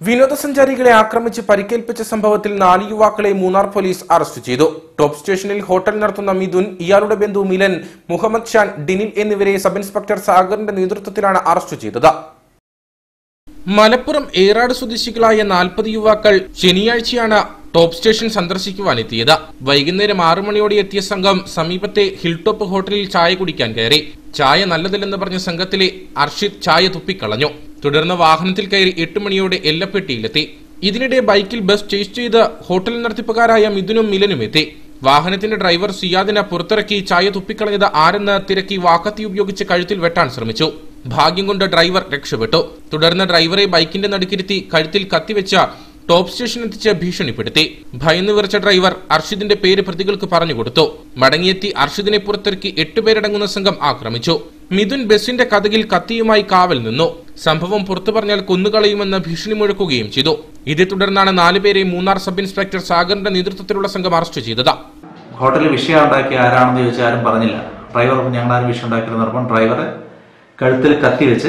വിനോദസഞ്ചാരികളെ ആക്രമിച്ച് പരിക്കേൽപ്പിച്ച സംഭവത്തിൽ നാല് യുവാക്കളെ മൂന്നാർ പോലീസ് അറസ്റ്റ് ചെയ്തു ടോപ്പ് സ്റ്റേഷനിൽ ഹോട്ടൽ നടത്തുന്ന മിഥുൻ ഇയാളുടെ ബന്ധു മിലൻ മുഹമ്മദ് ഷാൻ ഡിനിൽ എന്നിവരെ സബ് ഇൻസ്പെക്ടർ സാഗറിന്റെ നേതൃത്വത്തിലാണ് അറസ്റ്റ് ചെയ്തത് മലപ്പുറം ഏറാട് സ്വദേശികളായ നാൽപ്പത് യുവാക്കൾ ശനിയാഴ്ചയാണ് ടോപ്പ് സ്റ്റേഷൻ സന്ദർശിക്കുവാനെത്തിയത് വൈകുന്നേരം ആറു മണിയോടെ എത്തിയ സംഘം സമീപത്തെ ഹിൽ ടോപ്പ് ഹോട്ടലിൽ ചായ കുടിക്കാൻ കയറി ചായ നല്ലതല്ലെന്ന് പറഞ്ഞ സംഘത്തിലെ അർഷിദ് ചായ തുപ്പിക്കളഞ്ഞു തുടർന്ന് വാഹനത്തിൽ കയറി എട്ട് മണിയോടെ എല്ലപ്പെട്ടിയിലെത്തി ഇതിനിടെ ബൈക്കിൽ ബസ് ചേസ് ചെയ്ത് ഹോട്ടൽ നടത്തിപ്പുകാരായ മിഥുനും മിലനും എത്തി വാഹനത്തിന്റെ ഡ്രൈവർ സിയാദിനെ പുറത്തിറക്കി ചായ തുപ്പിക്കളഞ്ഞത് ആരെന്ന് തിരക്കി വാക്കത്തി ഉപയോഗിച്ച് കഴുത്തിൽ വെട്ടാൻ ശ്രമിച്ചു ഭാഗ്യം കൊണ്ട് ഡ്രൈവർ രക്ഷപ്പെട്ടു തുടർന്ന് ഡ്രൈവറെ ബൈക്കിന്റെ നടുക്കിരുത്തി കഴുത്തിൽ കത്തിവെച്ച ടോപ്പ് സ്റ്റേഷൻ എത്തിച്ച് ഭീഷണിപ്പെടുത്തി ഭയന്ന് വിറച്ച ഡ്രൈവർ അർഷിദിന്റെ പേര് പ്രതികൾക്ക് പറഞ്ഞു കൊടുത്തു മടങ്ങിയെത്തി അർഷിദിനെ പുറത്തിറക്കി എട്ടുപേരടങ്ങുന്ന സംഘം ആക്രമിച്ചു മിഥുൻ ബസിന്റെ കഥകിൽ കത്തിയുമായി കാവൽ നിന്നു സംഭവം പുറത്തു പറഞ്ഞാൽ കൊന്നുകളയുമെന്ന് ഭീഷണി മുഴക്കുകയും ചെയ്തു ഇതേ തുടർന്നാണ് നാലുപേരെ മൂന്നാർ സബ് ഇൻസ്പെക്ടർ സാഗറിന്റെ നേതൃത്വത്തിലുള്ള സംഘം അറസ്റ്റ് ചെയ്തത് ഹോട്ടലിൽ വിഷയം ഉണ്ടാക്കിയ ആരാണെന്ന് ചോദിച്ചാൽ ആരും പറഞ്ഞില്ല ഡ്രൈവർ ഞങ്ങൾ ആരും വിഷയം ഉണ്ടാക്കിയെന്ന് പറഞ്ഞപ്പോൾ ഡ്രൈവറെ കഴുത്തിൽ കത്തി വെച്ച്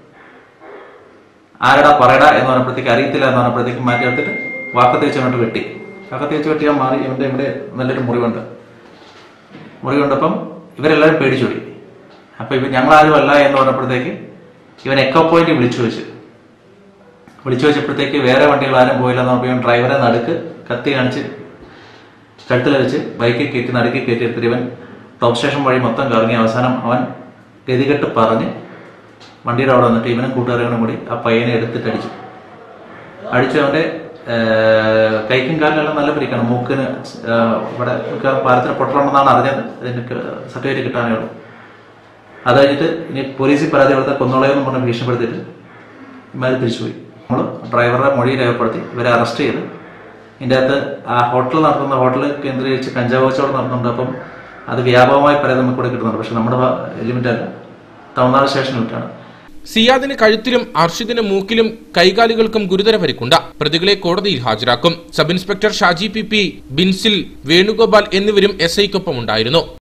ആരടാ പറയടാ എന്ന് പറഞ്ഞപ്പോഴത്തേക്ക് അറിയത്തില്ല എന്ന് പറഞ്ഞപ്പോഴത്തേക്ക് മാറ്റി എടുത്തിട്ട് വാക്കത്തി വെച്ച് അങ്ങോട്ട് വെട്ടി വാക്കത്തി വെച്ച് വെട്ടിയാൽ മാറി ഇവന്റെ ഇവിടെ നല്ലൊരു മുറിവുണ്ട് മുറിവുണ്ടപ്പം ഇവരെല്ലാവരും പേടിച്ചോടി അപ്പൊ ഇവ ഞങ്ങളാരും അല്ല എന്ന് പറഞ്ഞപ്പോഴത്തേക്ക് ഇവൻ എക്കോ പോയിന്റ് വിളിച്ചു വെച്ച് വിളിച്ചു വെച്ചപ്പോഴത്തേക്ക് വേറെ വണ്ടികൾ ആരും പോയില്ല എന്ന് പറഞ്ഞപ്പോൾ ഇവൻ ഡ്രൈവറെ നടുക്ക് കത്തി കാണിച്ച് കഴുത്തിൽ വെച്ച് ബൈക്കിൽ കയറ്റി നടുക്കി കയറ്റി എടുത്തിട്ട് ഇവൻ ടോപ്പ് സ്റ്റേഷൻ വഴി മൊത്തം കറങ്ങി അവസാനം അവൻ ഗതികെട്ട് പറഞ്ഞ് വണ്ടിയുടെ അവിടെ വന്നിട്ട് ഇവനും കൂട്ടുകാരും കൂടി ആ പയ്യനെ എടുത്തിട്ട് അടിച്ചു അടിച്ചു അവന്റെ ഏഹ്, കൈക്കും കാലിലെല്ലാം നല്ല പരിക്കാണ് മൂക്കിന് ഏഹ്, ഇവിടെ മിക്കവാറും പാലത്തിന് പൊട്ടലുണ്ടെന്നാണ് അറിഞ്ഞത് അതിന്റെ സർട്ടിഫിക്കറ്റ് കിട്ടാനേ ഉള്ളൂ അത് കഴിഞ്ഞിട്ട് ഇനി പോലീസിൽ പരാതി കൊടുത്താൽ കൊന്നോളയെന്ന് പറഞ്ഞ് ഭീഷണിപ്പെടുത്തിയിട്ട് ഇമാര് തിരിച്ചുപോയി നമ്മൾ ഡ്രൈവറുടെ മൊഴി രേഖപ്പെടുത്തി ഇവരെ അറസ്റ്റ് ചെയ്ത് ഇതിൻ്റെ അകത്ത് ആ ഹോട്ടൽ നടത്തുന്ന ഹോട്ടൽ കേന്ദ്രീകരിച്ച് കഞ്ചാവ് കച്ചവടം നടത്തുന്നുണ്ട് അപ്പം അത് വ്യാപകമായി പരാതി നമുക്ക് ഇവിടെ കിട്ടുന്നുണ്ട് പക്ഷെ നമ്മുടെ ലിമിറ്റ് അല്ല തമിഴ്നാട് സ്റ്റേഷൻ ലിമിറ്റാണ് സിയാദിന് കഴുത്തിലും അർഷിദിന് മൂക്കിലും കൈകാലുകൾക്കും ഗുരുതര പരിക്കുണ്ട് പ്രതികളെ കോടതിയിൽ ഹാജരാക്കും sub inspector Shaji P P ബിൻസിൽ വേണുഗോപാൽ എന്നിവരും എസ് ഐക്കൊപ്പം ഉണ്ടായിരുന്നു